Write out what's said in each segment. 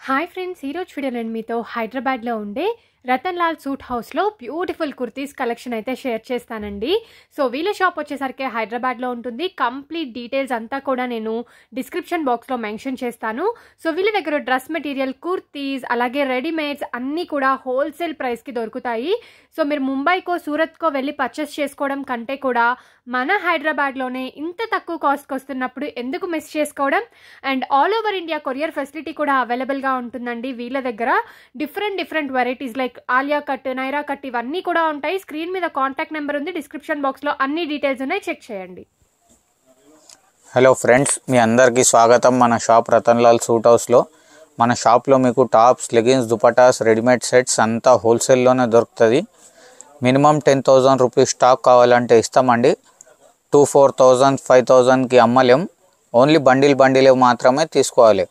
hi friends ఈరోజు video నేను మీతో హైదరాబాద్లో ఉండే రతన్ లాల్ సూట్ హౌస్లో బ్యూటిఫుల్ కుర్తీస్ కలెక్షన్ అయితే షేర్ చేస్తానండి సో వీళ్ళ షాప్ వచ్చేసరికి హైదరాబాద్లో ఉంటుంది కంప్లీట్ డీటెయిల్స్ అంతా కూడా నేను డిస్క్రిప్షన్ బాక్స్లో మెన్షన్ చేస్తాను సో వీళ్ళ దగ్గర డ్రెస్ మెటీరియల్ కుర్తీస్ అలాగే రెడీమేడ్స్ అన్నీ కూడా హోల్సేల్ ప్రైస్కి దొరుకుతాయి సో మీరు ముంబైకో సూరత్కో వెళ్ళి పర్చేస్ చేసుకోవడం కంటే కూడా మన హైదరాబాద్లోనే ఇంత తక్కువ కాస్ట్కి వస్తున్నప్పుడు ఎందుకు మిస్ చేసుకోవడం and all over India courier facility కూడా అవైలబుల్గా ఉంటుందండి వీళ్ళ దగ్గర different different varieties like Alia cut Naira cut ఇవన్నీ కూడా ఉంటాయి స్క్రీన్ మీద కాంటాక్ట్ నెంబర్ ఉంది డిస్క్రిప్షన్ బాక్స్లో అన్ని డీటెయిల్స్ ఉన్నాయి చెక్ చేయండి హలో ఫ్రెండ్స్ మీ అందరికీ స్వాగతం మన షాప్ రతన్లాల్ సూట్ హౌస్లో మన షాప్లో మీకు tops leggings dupattas readymade sets అంతా హోల్సేల్లోనే దొరుకుతుంది minimum ten thousand rupees stock కావాలంటే ఇస్తామండి టూ ఫోర్ థౌజండ్ ఫైవ్ థౌజండ్కి అమ్మలేం ఓన్లీ బండిల్ బండిల్ మాత్రమే తీసుకోవాలి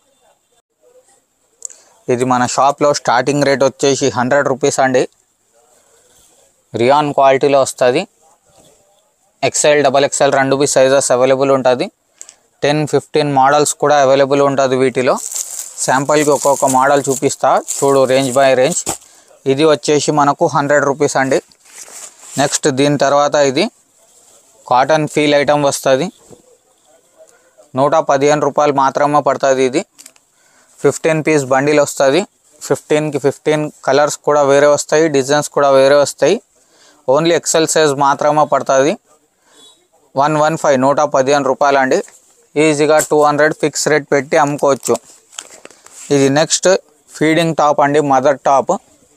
ఇది మన షాప్లో స్టార్టింగ్ రేట్ వచ్చేసి హండ్రెడ్ రూపీస్ అండి రియాన్ క్వాలిటీలో వస్తుంది ఎక్సెల్ డబల్ ఎక్సెల్ రెండు బి సైజెస్ అవైలబుల్ ఉంటుంది టెన్ ఫిఫ్టీన్ మోడల్స్ కూడా అవైలబుల్ ఉంటుంది వీటిలో శాంపుల్కి ఒక్కొక్క మోడల్ చూపిస్తా చూడు రేంజ్ బై రేంజ్ ఇది వచ్చేసి మనకు హండ్రెడ్ రూపీస్ అండి నెక్స్ట్ దీని తర్వాత ఇది కాటన్ ఫీల్ ఐటమ్ వస్తుంది నూట పదిహేను రూపాయలు మాత్రమే పడుతుంది ఇది ఫిఫ్టీన్ పీస్ బండిల్ వస్తుంది ఫిఫ్టీన్కి ఫిఫ్టీన్ కలర్స్ కూడా వేరే వస్తాయి డిజైన్స్ కూడా వేరే వస్తాయి ఓన్లీ ఎక్సెల్ సైజ్ మాత్రమే పడుతుంది వన్ వన్ ఫైవ్ నూట పదిహేను రూపాయలు అండి ఈజీగా టూ హండ్రెడ్ ఫిక్స్ రేట్ పెట్టి అమ్ముకోవచ్చు ఇది నెక్స్ట్ ఫీడింగ్ టాప్ అండి మదర్ టాప్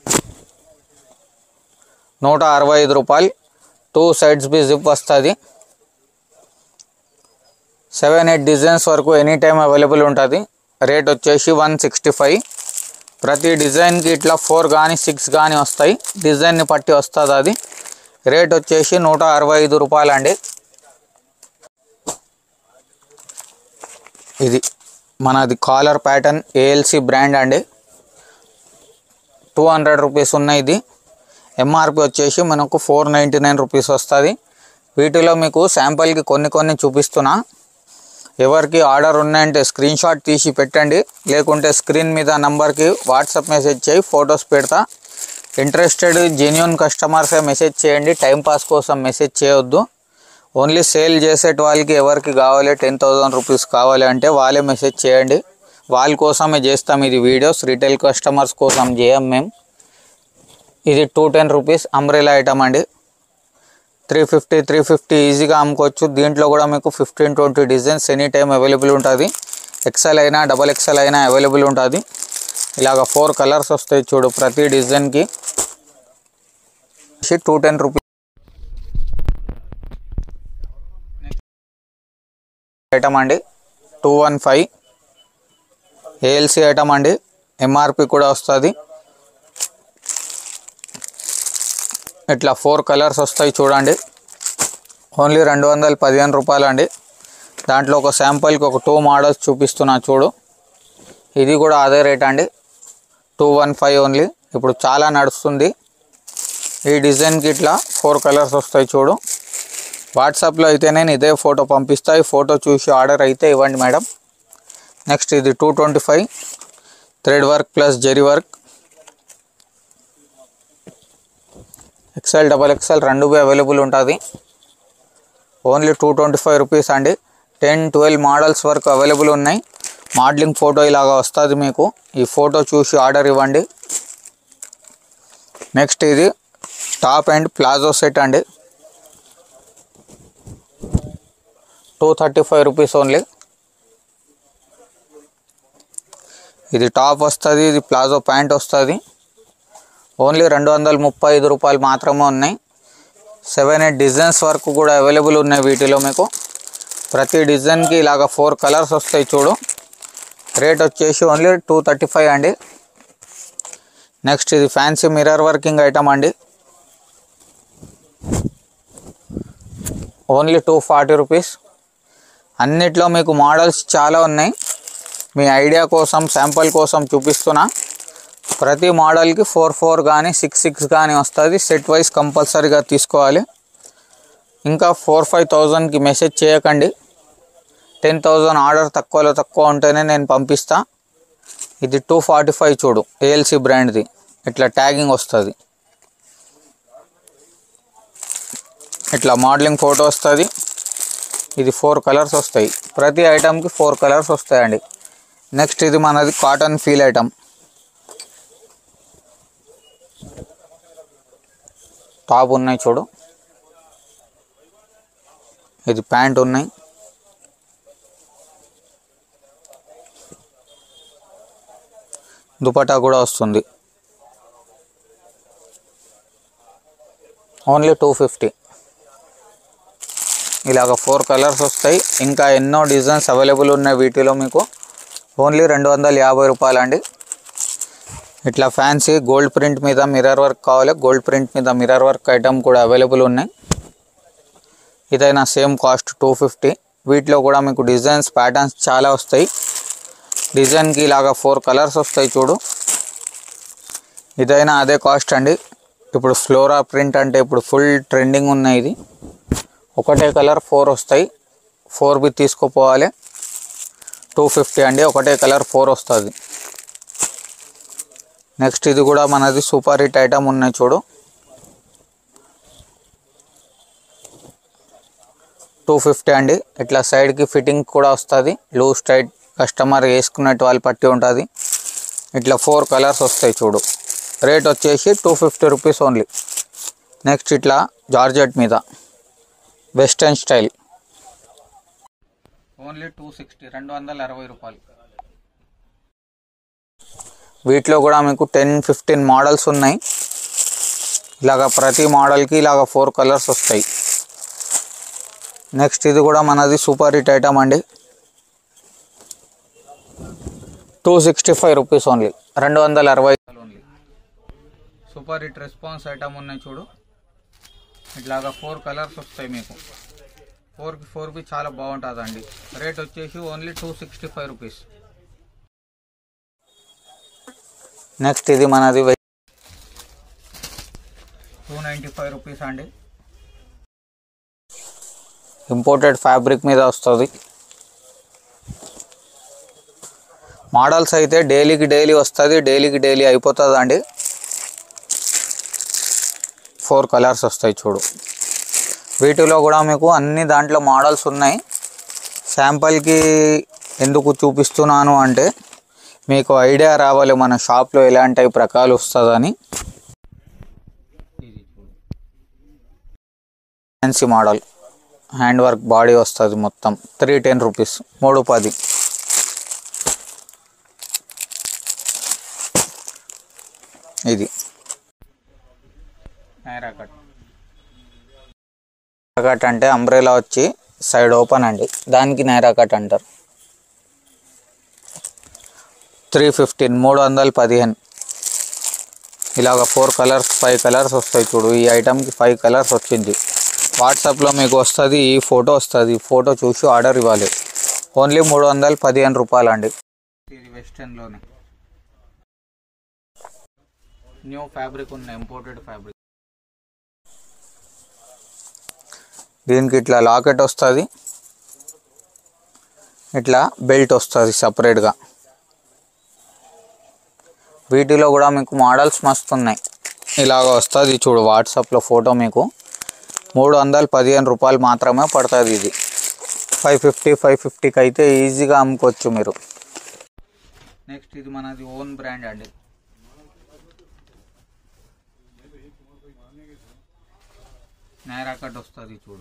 నూట అరవై ఐదు రూపాయలు టూ సైడ్స్ బి జిప్ వస్తుంది సెవెన్ ఎయిట్ డిజైన్స్ వరకు ఎనీ టైం అవైలబుల్ ఉంటుంది రేట్ వచ్చేసి వన్ సిక్స్టీ ఫైవ్ ప్రతి డిజైన్కి ఇట్లా ఫోర్ కానీ సిక్స్ కానీ వస్తాయి డిజైన్ని పట్టి వస్తుంది అది రేట్ వచ్చేసి నూట అరవై ఐదు రూపాయలు అండి ఇది మనది కాలర్ ప్యాటర్న్ ఏఎల్సి బ్రాండ్ అండి టూ హండ్రెడ్ రూపీస్ ఉన్నాయి ఇది ఎంఆర్పి వచ్చేసి మనకు ఫోర్ నైంటీ నైన్ రూపీస్ వస్తుంది వీటిలో మీకు శాంపుల్కి కొన్ని కొన్ని చూపిస్తున్నా ఎవరికి ఆర్డర్ ఉన్నాయంటే స్క్రీన్ షాట్ తీసి పెట్టండి లేకుంటే స్క్రీన్ మీద నంబర్కి వాట్సాప్ మెసేజ్ చేయి ఫొటోస్ పెడతా ఇంట్రెస్టెడ్ జెన్యున్ కస్టమర్సే మెసేజ్ చేయండి టైంపాస్ కోసం మెసేజ్ చేయొద్దు ఓన్లీ సేల్ చేసేట వాళ్ళకి ఎవరికి కావాలి టెన్ థౌజండ్ రూపీస్ కావాలి అంటే వాళ్ళే మెసేజ్ చేయండి వాళ్ళ కోసమే చేస్తాం ఇది వీడియోస్ రిటైల్ కస్టమర్స్ కోసం చేయం మేము ఇది two ten rupees umbrella item అండి త్రీ ఫిఫ్టీ త్రీ ఫిఫ్టీ ఈజీగా అమ్ముకోవచ్చు దీంట్లో కూడా మీకు fifteen twenty designs any time available ఉంటుంది ఎక్సెల్ అయినా డబల్ ఎక్సెల్ అయినా అవైలబుల్ ఉంటుంది ఇలాగ ఫోర్ కలర్స్ వస్తాయి చూడు ప్రతి డిజైన్కి టూ టెన్ రూపీస్ ఐటమ్ అండి two one five ALC item అండి ఎంఆర్పి కూడా వస్తుంది ఇట్లా ఫోర్ కలర్స్ వస్తాయి చూడండి ఓన్లీ రెండు వందల పదిహేను రూపాయలు అండి దాంట్లో ఒక శాంపుల్కి ఒక టూ మోడల్స్ చూపిస్తున్నా చూడు ఇది కూడా అదే రేట్ అండి టూ వన్ ఫైవ్ ఓన్లీ ఇప్పుడు చాలా నడుస్తుంది ఈ డిజైన్కి ఇట్లా ఫోర్ కలర్స్ వస్తాయి చూడు వాట్సాప్లో అయితే నేను ఇదే ఫోటో పంపిస్తా ఈ ఫోటో చూసి ఆర్డర్ అయితే ఇవ్వండి మేడం నెక్స్ట్ ఇది two twenty five thread work plus zari work XL double XL రెండు అవైలబుల్ ఉంటుంది only two twenty five rupees అండి టెన్ ట్వెల్వ్ మోడల్స్ వరకు అవైలబుల్ ఉన్నాయి మోడలింగ్ ఫోటో ఇలాగా వస్తుంది మీకు ఈ ఫోటో చూసి ఆర్డర్ ఇవ్వండి నెక్స్ట్ ఇది టాప్ అండ్ ప్లాజో సెట్ అండి two thirty five rupees only ఇది టాప్ వస్తుంది ఇది ప్లాజో ప్యాంట్ వస్తుంది ఓన్లీ రెండు వందల ముప్పై ఐదు రూపాయలు మాత్రమే ఉన్నాయి సెవెన్ ఎయిట్ డిజైన్స్ వరకు కూడా అవైలబుల్ ఉన్నాయి వీటిలో మీకు ప్రతి డిజైన్కి ఇలాగ ఫోర్ కలర్స్ వస్తాయి చూడు రేట్ వచ్చేసి ఓన్లీ టూ థర్టీ ఫైవ్ అండి నెక్స్ట్ ఇది ఫ్యాన్సీ మిర్రర్ వర్కింగ్ ఐటమ్ అండి ఓన్లీ టూ ఫార్టీ రూపీస్ అన్నిట్లో మీకు మోడల్స్ చాలా ఉన్నాయి మీ ఐడియా కోసం శాంపుల్ కోసం చూపిస్తున్నా ప్రతి మోడల్కి ఫోర్ ఫోర్ కానీ సిక్స్ సిక్స్ కానీ వస్తుంది సెట్ వైజ్ కంపల్సరీగా తీసుకోవాలి ఇంకా ఫోర్ ఫైవ్ థౌజండ్కి మెసేజ్ చేయకండి టెన్ థౌజండ్ ఆర్డర్ తక్కువలో తక్కువ ఉంటేనే నేను పంపిస్తా ఇది టూ ఫార్టీ ఫైవ్ చూడు ఏఎల్సి బ్రాండ్ది ఇట్లా ట్యాగింగ్ వస్తుంది ఇట్లా మోడలింగ్ ఫోటో వస్తుంది ఇది ఫోర్ కలర్స్ వస్తాయి ప్రతి ఐటమ్కి ఫోర్ కలర్స్ వస్తాయండి నెక్స్ట్ ఇది మనది కాటన్ ఫీల్ ఐటమ్ టాప్ ఉన్నాయి చూడు ఇది ప్యాంట్ ఉన్నాయి దుపట్టా కూడా వస్తుంది ఓన్లీ టూ ఫిఫ్టీ ఇలాగ ఫోర్ కలర్స్ వస్తాయి ఇంకా ఎన్నో డిజైన్స్ అవైలబుల్ ఉన్నాయి వీటిలో మీకు ఓన్లీ రెండు వందల యాభై రూపాయలు అండి ఇట్లా ఫ్యాన్సీ గోల్డ్ ప్రింట్ మీద మిర్రర్ వర్క్ కావాలి గోల్డ్ ప్రింట్ మీద మిర్రర్ వర్క్ ఐటమ్ కూడా అవైలబుల్ ఉన్నాయి ఇదైనా సేమ్ కాస్ట్ టూ ఫిఫ్టీ వీటిలో కూడా మీకు డిజైన్స్ ప్యాటర్న్స్ చాలా వస్తాయి డిజైన్కి ఇలాగా ఫోర్ కలర్స్ వస్తాయి చూడు ఇదైనా అదే కాస్ట్ అండి ఇప్పుడు ఫ్లోరా ప్రింట్ అంటే ఇప్పుడు ఫుల్ ట్రెండింగ్ ఉన్నాయి ఇది ఒకటే కలర్ ఫోర్ వస్తాయి ఫోర్ బి తీసుకుపోవాలి టూ ఫిఫ్టీ అండి ఒకటే కలర్ ఫోర్ వస్తుంది నెక్స్ట్ ఇది కూడా మనది సూపర్ హిట్ ఐటమ్ ఉన్నాయి చూడు టూ ఫిఫ్టీ అండి ఇట్లా సైడ్కి ఫిట్టింగ్ కూడా వస్తుంది లూజ్ టైట్ కస్టమర్ వేసుకున్నట్టు వాళ్ళు పట్టి ఉంటుంది ఇట్లా ఫోర్ కలర్స్ వస్తాయి చూడు రేట్ వచ్చేసి two fifty rupees only next ఇట్లా జార్జెట్ మీద western style only two sixty రెండు వందల అరవై రూపాయలు వీటిలో కూడా మీకు టెన్ ఫిఫ్టీన్ మోడల్స్ ఉన్నాయి ఇలాగ ప్రతి మోడల్కి ఇలాగ ఫోర్ కలర్స్ వస్తాయి నెక్స్ట్ ఇది కూడా మనది సూపర్ హిట్ ఐటమ్ అండి two sixty five rupees only రెండు వందల అరవై only super hit response item ఉన్నాయి చూడు ఇట్లాగా ఫోర్ కలర్స్ వస్తాయి మీకు ఫోర్కి ఫోర్ బి చాలా బాగుంటుందండి రేట్ వచ్చేసి only two sixty five rupees next ఇది మనది టూ నైంటీ ఫైవ్ రూపీస్ అండి ఇంపోర్టెడ్ ఫ్యాబ్రిక్ మీద వస్తుంది మోడల్స్ అయితే డైలీకి డైలీ వస్తుంది డైలీకి డైలీ అయిపోతుంది అండి ఫోర్ కలర్స్ వస్తాయి చూడు వీటిలో కూడా మీకు అన్ని దాంట్లో మోడల్స్ ఉన్నాయి శాంపుల్కి ఎందుకు చూపిస్తున్నాను అంటే మీకు ఐడియా రావాలి మన షాప్లో ఎలాంటి టైప్ రకాలు వస్తుందని fancy model hand work body వస్తుంది మొత్తం త్రీ టెన్ రూపీస్ మూడు పది ఇది నైరా కట్ నైరా కట్ అంటే అంబ్రెలా వచ్చి సైడ్ ఓపెన్ అండి దానికి నైరా కట్ అంటారు త్రీ ఫిఫ్టీన్ మూడు వందల పదిహేను ఇలాగ ఫోర్ కలర్స్ ఫైవ్ కలర్స్ వస్తాయి చూడు ఈ ఐటమ్కి ఫైవ్ కలర్స్ వచ్చింది వాట్సాప్లో మీకు వస్తుంది ఈ ఫోటో వస్తుంది ఈ ఫోటో చూసి ఆర్డర్ ఇవ్వాలి ఓన్లీ మూడు వందల పదిహేను రూపాయలు అండి ఇది వెస్టర్న్లోనే న్యూ ఫ్యాబ్రిక్ ఉన్న ఇంపోర్టెడ్ ఫ్యాబ్రిక్ దీనికి ఇట్లా లాకెట్ వస్తుంది ఇట్లా బెల్ట్ వస్తుంది సపరేట్గా వీటిలో కూడా మీకు మోడల్స్ మస్తు ఉన్నాయి ఇలాగ వస్తుంది చూడు వాట్సాప్లో ఫోటో మీకు మూడు వందల పదిహేను రూపాయలు మాత్రమే పడుతుంది ఇది ఫైవ్ ఫిఫ్టీ ఫైవ్ ఫిఫ్టీకి అయితే ఈజీగా అమ్ముకోవచ్చు మీరు నెక్స్ట్ ఇది మనది ఓన్ బ్రాండ్ అండి నైరా కట్ వస్తుంది చూడు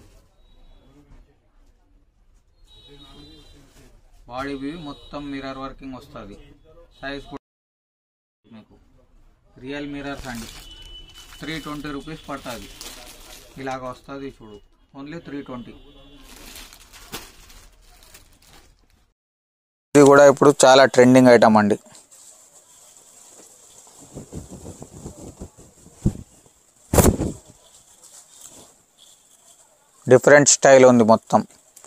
బాడీ వ్యూ మొత్తం మిర్రర్ వర్కింగ్ వస్తుంది సైజ్ కూడా మీకు రియల్ మిర్రర్స్ అండి త్రీ ట్వంటీ రూపీస్ పడుతుంది ఇలాగ వస్తుంది చూడు ఓన్లీ త్రీ ట్వంటీ ఇది కూడా ఇప్పుడు చాలా ట్రెండింగ్ ఐటమ్ అండి డిఫరెంట్ స్టైల్ ఉంది మొత్తం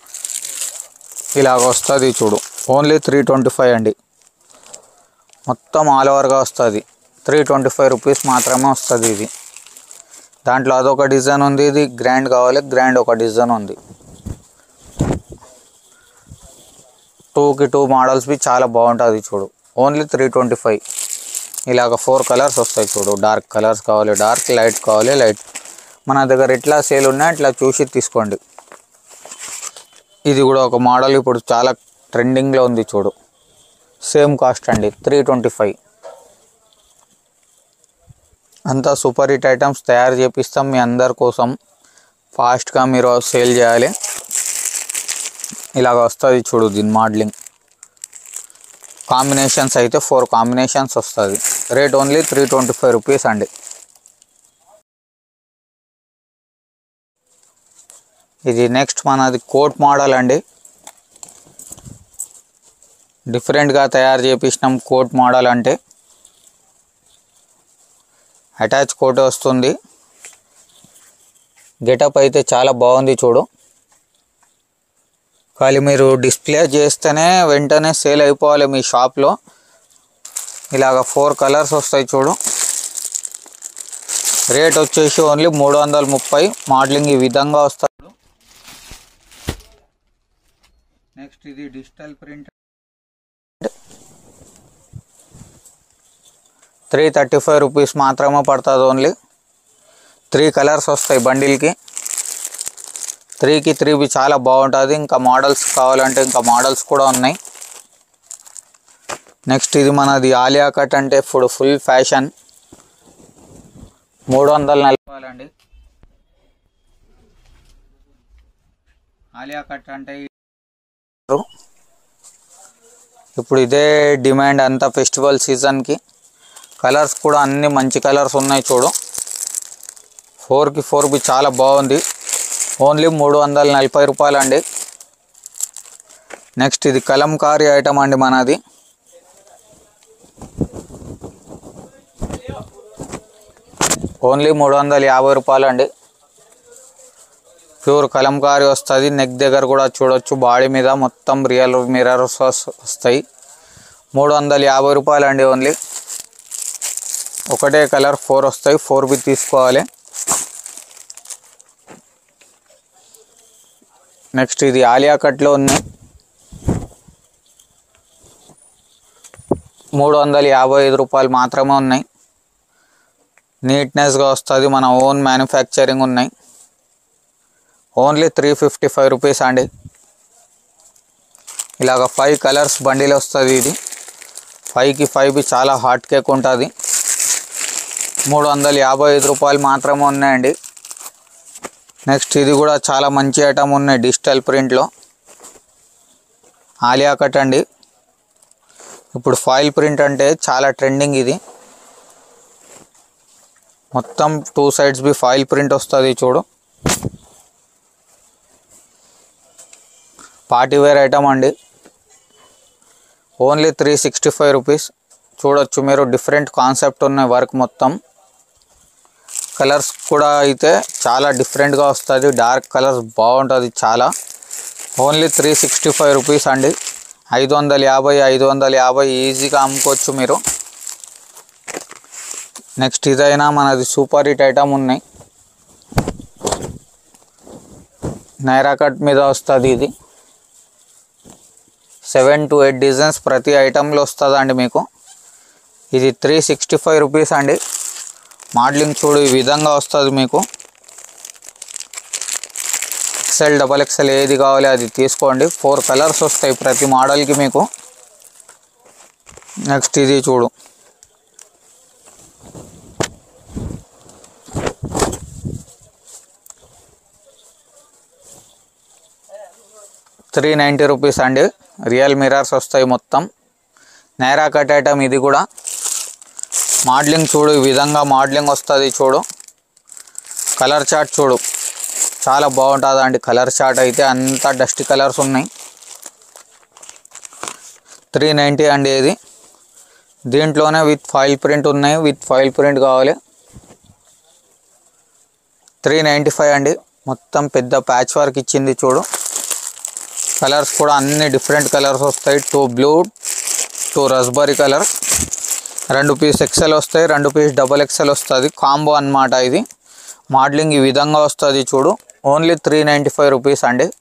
ఇలాగ వస్తుంది చూడు ఓన్లీ త్రీ ట్వంటీ ఫైవ్ అండి మొత్తం ఆల్ ఓవర్గా వస్తుంది త్రీ ట్వంటీ ఫైవ్ రూపీస్ మాత్రమే వస్తుంది ఇది దాంట్లో అదొక డిజైన్ ఉంది ఇది గ్రాండ్ కావాలి గ్రాండ్ ఒక డిజైన్ ఉంది టూకి టూ మోడల్స్ బి చాలా బాగుంటుంది చూడు ఓన్లీ త్రీ ట్వంటీ ఫైవ్ ఇలాగ ఫోర్ కలర్స్ వస్తాయి చూడు డార్క్ కలర్స్ కావాలి డార్క్ లైట్ కావాలి లైట్ మన దగ్గర ఎట్లా సేల్ ఉన్నాయి అట్లా చూసి తీసుకోండి ఇది కూడా ఒక మోడల్ ఇప్పుడు చాలా ట్రెండింగ్లో ఉంది చూడు సేమ్ కాస్ట్ అండి త్రీ ట్వంటీ ఫైవ్ అంతా సూపర్ హిట్ ఐటమ్స్ తయారు చేపిస్తాం మీ అందరి కోసం ఫాస్ట్గా మీరు సేల్ చేయాలి ఇలాగ వస్తుంది చూడు దీని మోడలింగ్ కాంబినేషన్స్ అయితే ఫోర్ కాంబినేషన్స్ వస్తుంది rate only three twenty five rupees అండి ఇది నెక్స్ట్ మనది కోట్ మోడల్ అండి డిఫరెంట్గా తయారు చేపించినాం కోట్ మోడల్ అంటే అటాచ్ కోట్ వస్తుంది గెటప్ అయితే చాలా బాగుంది చూడు కానీ మీరు డిస్ప్లే చేస్తేనే వెంటనే సేల్ అయిపోవాలి మీ షాప్లో ఇలాగ ఫోర్ కలర్స్ వస్తాయి చూడు రేట్ వచ్చేసి ఓన్లీ మూడు వందల ముప్పై మోడలింగ్ ఈ విధంగా వస్తాయి నెక్స్ట్ ఇది digital print three thirty five rupees మాత్రమే పడుతుంది ఓన్లీ త్రీ కలర్స్ వస్తాయి బండిల్కి త్రీకి త్రీ బి చాలా బాగుంటుంది ఇంకా మోడల్స్ కావాలంటే ఇంకా మోడల్స్ కూడా ఉన్నాయి నెక్స్ట్ ఇది మనది ఆలియా కట్ అంటే ఇప్పుడు ఫుల్ ఫ్యాషన్ మూడు వందల నలభై అండి ఆలియా కట్ అంటే ఇప్పుడు ఇదే డిమాండ్ అంతా ఫెస్టివల్ సీజన్కి కలర్స్ కూడా అన్ని మంచి కలర్స్ ఉన్నాయి చూడు ఫోర్కి ఫోర్ బి చాలా బాగుంది ఓన్లీ మూడు వందల నలభై రూపాయలు అండి నెక్స్ట్ ఇది కలంకారీ ఐటమ్ అండి మనది ఓన్లీ మూడు వందల యాభై రూపాయలు అండి ప్యూర్ కలంకారీ వస్తుంది నెక్ దగ్గర కూడా చూడొచ్చు బాడీ మీద మొత్తం రియల్ మిరర్స్ వస్తాయి మూడు వందల యాభై రూపాయలు అండి ఓన్లీ ఒకటే కలర్ ఫోర్ వస్తాయి ఫోర్ బి తీసుకోవాలి నెక్స్ట్ ఇది ఆలియా కట్లో ఉంది మూడు వందల యాభై ఐదు రూపాయలు మాత్రమే ఉన్నాయి నీట్నెస్గా వస్తుంది మన ఓన్ మ్యానుఫ్యాక్చరింగ్ ఉన్నాయి only three fifty five rupees అండి ఇలాగ ఫైవ్ కలర్స్ బండిల్ వస్తుంది ఇది ఫైవ్కి ఫైవ్ బి చాలా హాట్ కేక్ ఉంటుంది మూడు వందల యాభై ఐదు రూపాయలు మాత్రమే ఉన్నాయండి నెక్స్ట్ ఇది కూడా చాలా మంచి ఐటమ్ ఉన్నాయి డిజిటల్ ప్రింట్లో ఆలియా కట్ అండి ఇప్పుడు ఫాయిల్ ప్రింట్ అంటే చాలా ట్రెండింగ్ ఇది మొత్తం టూ సైడ్స్ బి ఫాయిల్ ప్రింట్ వస్తుంది చూడు పార్టీ వేర్ ఐటమ్ అండి only three sixty five rupees చూడొచ్చు మీరు డిఫరెంట్ కాన్సెప్ట్ ఉన్నాయి వర్క్ మొత్తం కలర్స్ కూడా అయితే చాలా డిఫరెంట్గా వస్తుంది డార్క్ కలర్స్ బాగుంటుంది చాలా only three sixty five rupees అండి ఐదు వందల యాభై ఐదు వందల యాభై ఈజీగా అమ్ముకోవచ్చు మీరు నెక్స్ట్ ఇదైనా మనది సూపర్ హిట్ ఐటమ్ ఉన్నాయి నైరా కట్ మీద వస్తుంది ఇది సెవెన్ టు ఎయిట్ డిజైన్స్ ప్రతి ఐటెంలో వస్తుందండి మీకు ఇది త్రీ సిక్స్టీ ఫైవ్ రూపీస్ అండి మోడలింగ్ చూడు ఈ విధంగా వస్తుంది మీకు ఎక్సెల్ డబల్ ఎక్సెల్ ఏది కావాలి అది తీసుకోండి ఫోర్ కలర్స్ వస్తాయి ప్రతి మోడల్కి మీకు నెక్స్ట్ ఇది చూడు త్రీ నైంటీ రూపీస్ అండి రియల్ మిరర్స్ వస్తాయి మొత్తం నైరా కట్ ఐటమ్ ఇది కూడా మోడలింగ్ చూడు ఈ విధంగా మోడలింగ్ వస్తుంది చూడు కలర్ చార్ట్ చూడు చాలా బాగుంటుంది అండి కలర్ చార్ట్ అయితే అంతా డస్ట్ కలర్స్ ఉన్నాయి త్రీ నైంటీ అండి ఇది దీంట్లోనే విత్ ఫాయిల్ ప్రింట్ ఉన్నాయి విత్ ఫాయిల్ ప్రింట్ కావాలి త్రీ నైంటీ ఫైవ్ అండి మొత్తం పెద్ద ప్యాచ్ వర్క్ ఇచ్చింది చూడు కలర్స్ కూడా అన్ని డిఫరెంట్ కలర్స్ వస్తాయి two blue two raspberry colour రెండు పీస్ ఎక్సెల్ వస్తాయి రెండు పీస్ డబల్ ఎక్సెల్ వస్తుంది కాంబో అన్నమాట ఇది మోడలింగ్ ఈ విధంగా వస్తుంది చూడు only three ninety five rupees అండి